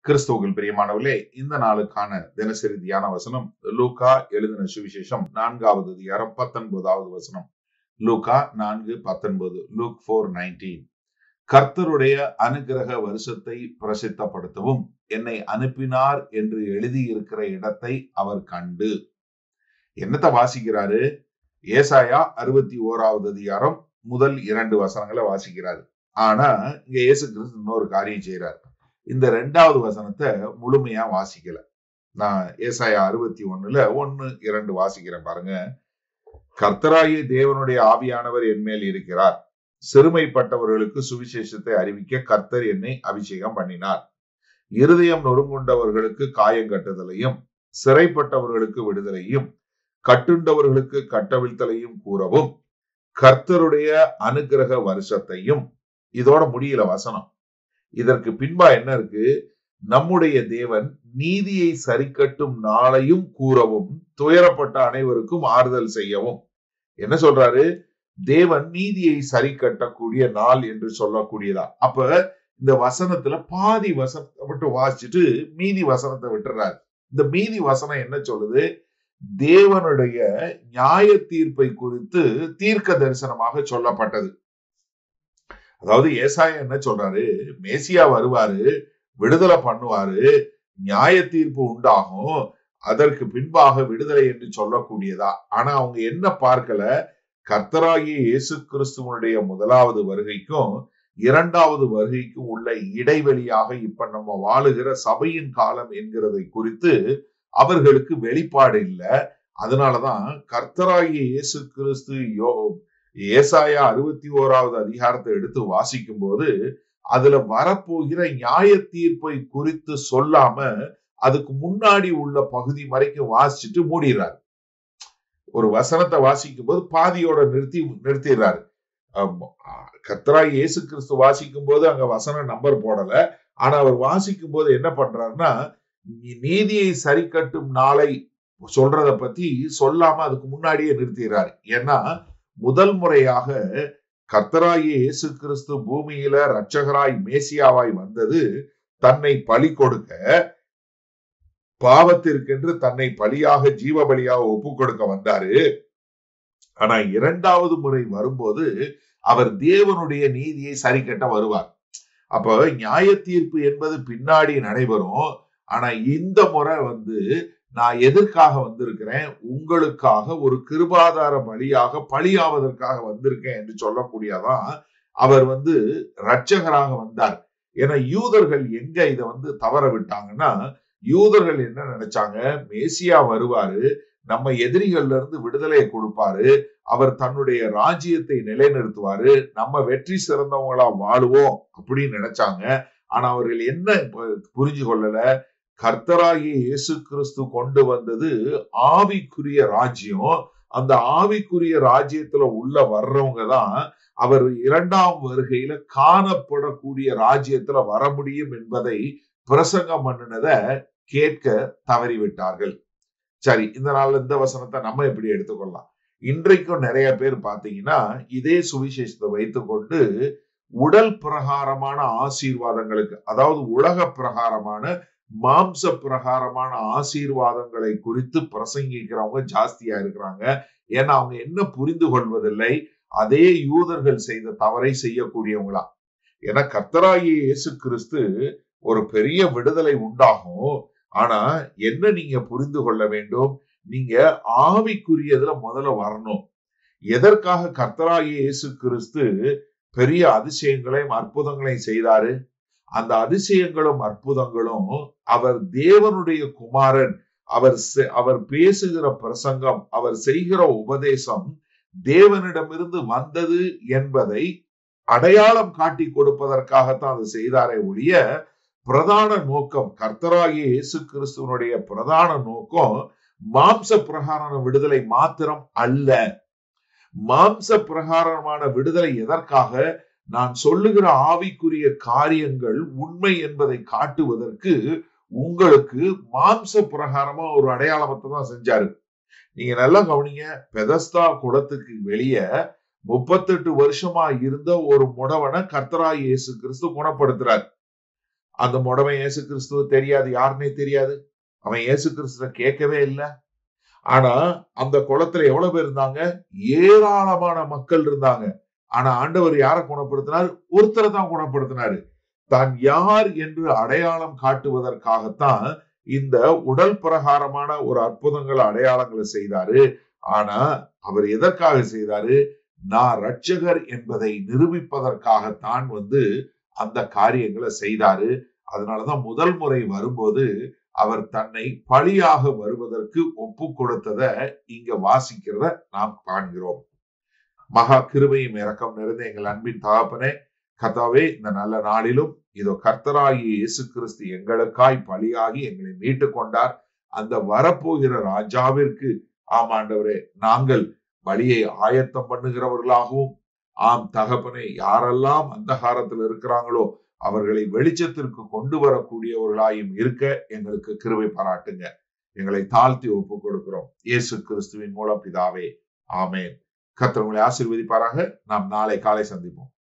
கிறிஸ்துவுக்குள் பிரியமானவர்களே இந்த நாளுக்கான தினசரி தியான வசனம் லூகா எழுதின சுவிசேஷம் நான்காவது அதிகாரம் பத்தொன்பதாவது வசனம் லூகா நான்கு பத்தொன்பது லூக் ஃபோர் நைன்டீன் கர்த்தருடைய அனுகிரக வருஷத்தை பிரசித்தப்படுத்தவும் என்னை அனுப்பினார் என்று எழுதியிருக்கிற இடத்தை அவர் கண்டு என்னத்தை வாசிக்கிறாரு ஏசாயா அறுபத்தி ஓராவது அதிகாரம் முதல் இரண்டு வசனங்களை வாசிக்கிறாரு ஆனா இங்க இயேசு கிறிஸ்து இன்னொரு காரியம் செய்யறாரு இந்த ரெண்டாவது வசனத்தை முழுமையா வாசிக்கல நான் ஏசாயா அறுபத்தி ஒண்ணுல ஒன்னு இரண்டு வாசிக்கிறேன் பாருங்க கர்த்தராகிய தேவனுடைய ஆவியானவர் என் மேல் இருக்கிறார் சிறுமைப்பட்டவர்களுக்கு சுவிசேஷத்தை அறிவிக்க கர்த்தர் என்னை அபிஷேகம் பண்ணினார் இருதயம் நொறுங்குண்டவர்களுக்கு காயம் கட்டுதலையும் சிறைப்பட்டவர்களுக்கு விடுதலையும் கட்டுண்டவர்களுக்கு கட்டவிழ்த்தலையும் கூறவும் கர்த்தருடைய அனுகிரக வருஷத்தையும் இதோட முடியல வசனம் இதற்கு பின்பா என்ன இருக்கு நம்முடைய தேவன் நீதியை சரிக்கட்டும் நாளையும் கூறவும் துயரப்பட்ட அனைவருக்கும் ஆறுதல் செய்யவும் என்ன சொல்றாரு தேவன் நீதியை சரி கட்டக்கூடிய நாள் என்று சொல்லக்கூடியதா அப்ப இந்த வசனத்துல பாதி வசனத்தை மட்டும் வாசிச்சுட்டு மீதி வசனத்தை விட்டுறாரு இந்த மீதி வசனம் என்ன சொல்லுது தேவனுடைய நியாய தீர்ப்பை குறித்து தீர்க்க தரிசனமாக சொல்லப்பட்டது அதாவது ஏசாயா என்ன சொல்றாரு மேசியா வருவாரு விடுதலை பண்ணுவாரு நியாய தீர்ப்பு உண்டாகும் அதற்கு பின்பாக விடுதலை என்று சொல்லக்கூடியதா ஆனா அவங்க என்ன பார்க்கல கர்த்தராகிய இயேசு கிறிஸ்துவனுடைய முதலாவது வருகைக்கும் இரண்டாவது வருகைக்கும் உள்ள இடைவெளியாக இப்ப நம்ம வாழுகிற சபையின் காலம் என்கிறதை குறித்து அவர்களுக்கு வெளிப்பாடு இல்லை அதனாலதான் கர்த்தராகிய இயேசு கிறிஸ்து யோ ஏசாயா அறுபத்தி ஓராவது அதிகாரத்தை எடுத்து வாசிக்கும் போது அதுல வரப்போகிற நியாய தீர்ப்பை குறித்து சொல்லாம அதுக்கு முன்னாடி உள்ள பகுதி வரைக்கும் வாசிச்சுட்டு மூடிடுறாரு ஒரு வசனத்தை வாசிக்கும் போது பாதியோட நிறுத்தி நிறுத்திடுறாரு கர்த்தராய் இயேசு கிறிஸ்து வாசிக்கும் போது அங்க வசன நம்பர் போடல ஆனா அவர் வாசிக்கும் போது என்ன பண்றாருன்னா நீதியை சரி கட்டும் நாளை சொல்றத பத்தி சொல்லாம அதுக்கு முன்னாடியே நிறுத்திடுறாரு ஏன்னா முதல் முறையாக கர்த்தராகிய இயேசு கிறிஸ்து பூமியில இரட்சகராய் மேசியாவாய் வந்தது தன்னை பலி கொடுக்க பாவத்திற்கென்று தன்னை பலியாக ஜீவ பலியாக ஒப்பு கொடுக்க வந்தாரு ஆனா இரண்டாவது முறை வரும்போது அவர் தேவனுடைய நீதியை சரி கட்ட வருவார் அப்ப நியாய தீர்ப்பு என்பது பின்னாடி நடைபெறும் ஆனா இந்த முறை வந்து நான் எதற்காக வந்திருக்கிறேன் உங்களுக்காக ஒரு கிருபாதார பலியாக பலியாவதற்காக வந்திருக்கேன் என்று சொல்லக்கூடியதான் அவர் வந்து ரட்சகராக வந்தார் ஏன்னா யூதர்கள் எங்க இதை வந்து தவற விட்டாங்கன்னா யூதர்கள் என்ன நினைச்சாங்க மேசியா வருவாரு நம்ம எதிரிகள்ல இருந்து விடுதலையை கொடுப்பாரு அவர் தன்னுடைய ராஜ்யத்தை நிலைநிறுத்துவாரு நம்ம வெற்றி சிறந்தவங்களா வாழுவோம் அப்படின்னு நினைச்சாங்க ஆனா அவர்கள் என்ன புரிஞ்சு கொள்ளல கர்த்தராகிய இயேசு கிறிஸ்து கொண்டு வந்தது ஆவிக்குரிய ராஜ்யம் அந்த ஆவிக்குரிய ராஜ்யத்துல உள்ள வர்றவங்க தான் அவர் இரண்டாம் வருகையில காணப்படக்கூடிய ராஜ்யத்துல வர முடியும் என்பதை பிரசங்கம் பண்ணினத கேட்க தவறிவிட்டார்கள் சரி இந்த நாள்ல இந்த வசனத்தை நம்ம எப்படி எடுத்துக்கொள்ளலாம் இன்றைக்கும் நிறைய பேர் பாத்தீங்கன்னா இதே சுவிசேஷத்தை வைத்துக்கொண்டு உடல் பிரகாரமான ஆசீர்வாதங்களுக்கு அதாவது உலக பிரகாரமான மாம்ச பிரகாரமான ஆசீர்வாதங்களை குறித்து பிரசங்கிக்கிறவங்க ஜாஸ்தியா இருக்கிறாங்க ஏன்னா அவங்க என்ன புரிந்து கொள்வதில்லை அதே யூதர்கள் செய்த தவறை செய்யக்கூடியவங்களா ஏன்னா கர்த்தராகிய இயேசு கிறிஸ்து ஒரு பெரிய விடுதலை உண்டாகும் ஆனா என்ன நீங்க புரிந்து கொள்ள வேண்டும் நீங்க ஆவிக்குரியதுல முதல்ல வரணும் எதற்காக கர்த்தராகிய இயேசு கிறிஸ்து பெரிய அதிசயங்களையும் அற்புதங்களையும் செய்தாரு அந்த அதிசயங்களும் அற்புதங்களும் அவர் தேவனுடைய குமாரன் அவர் அவர் பேசுகிற பிரசங்கம் அவர் செய்கிற உபதேசம் தேவனிடமிருந்து வந்தது என்பதை அடையாளம் காட்டி கொடுப்பதற்காகத்தான் அது செய்தாரே ஒழிய பிரதான நோக்கம் கர்த்தராகிய இயேசு கிறிஸ்துவனுடைய பிரதான நோக்கம் மாம்ச பிரகாரமான விடுதலை மாத்திரம் அல்ல மாம்ச பிரகாரமான விடுதலை எதற்காக நான் சொல்லுகிற ஆவிக்குரிய காரியங்கள் உண்மை என்பதை காட்டுவதற்கு உங்களுக்கு மாம்ச பிரகாரமா ஒரு அடையாளமத்தை தான் செஞ்சாரு நீங்க நல்லா கவனிங்க பெதஸ்தா குளத்துக்கு வெளியே முப்பத்தெட்டு வருஷமா இருந்த ஒரு முடவனை கர்த்தராய் இயேசு கிறிஸ்து குணப்படுத்துறார் அந்த முடமை இயேசு கிறிஸ்துவ தெரியாது யாருன்னே தெரியாது அவன் இயேசு கிறிஸ்துவ கேட்கவே இல்லை ஆனா அந்த குளத்துல எவ்வளவு பேர் இருந்தாங்க ஏராளமான மக்கள் இருந்தாங்க ஆனா ஆண்டவர் யாரை குணப்படுத்தினார் ஒருத்தரை தான் குணப்படுத்தினாரு தான் யார் என்று அடையாளம் காட்டுவதற்காகத்தான் இந்த உடல் பிரகாரமான ஒரு அற்புதங்கள் அடையாளங்களை செய்தாரு ஆனா அவர் எதற்காக செய்தாரு நான் ரட்சகர் என்பதை நிரூபிப்பதற்காகத்தான் வந்து அந்த காரியங்களை செய்தாரு அதனாலதான் முதல் முறை வரும்போது அவர் தன்னை பழியாக வருவதற்கு ஒப்பு கொடுத்தத இங்க வாசிக்கிறத நாம் காண்கிறோம் மகா கிருபையும் இறக்கம் நிறைந்த எங்கள் அன்பின் தகப்பனே கதாவே இந்த நல்ல நாளிலும் இதோ கர்த்தராகிய இயேசு கிறிஸ்து எங்களுக்காய் பலியாகி எங்களை மீட்டு கொண்டார் அந்த வரப்போகிற ராஜாவிற்கு ஆமாண்டவரே நாங்கள் வழியை ஆயத்தம் பண்ணுகிறவர்களாகவும் ஆம் தகப்பனே யாரெல்லாம் அந்தகாரத்தில் இருக்கிறாங்களோ அவர்களை வெளிச்சத்திற்கு கொண்டு வரக்கூடியவர்களாயும் இருக்க எங்களுக்கு கிருவை பாராட்டுங்க எங்களை தாழ்த்தி ஒப்பு கொடுக்கிறோம் இயேசு கிறிஸ்துவின் மூலம் பிதாவே ஆமேன் கத்திரவங்களை ஆசீர்வதிப்பாராக நாம் நாளை காலை சந்திப்போம்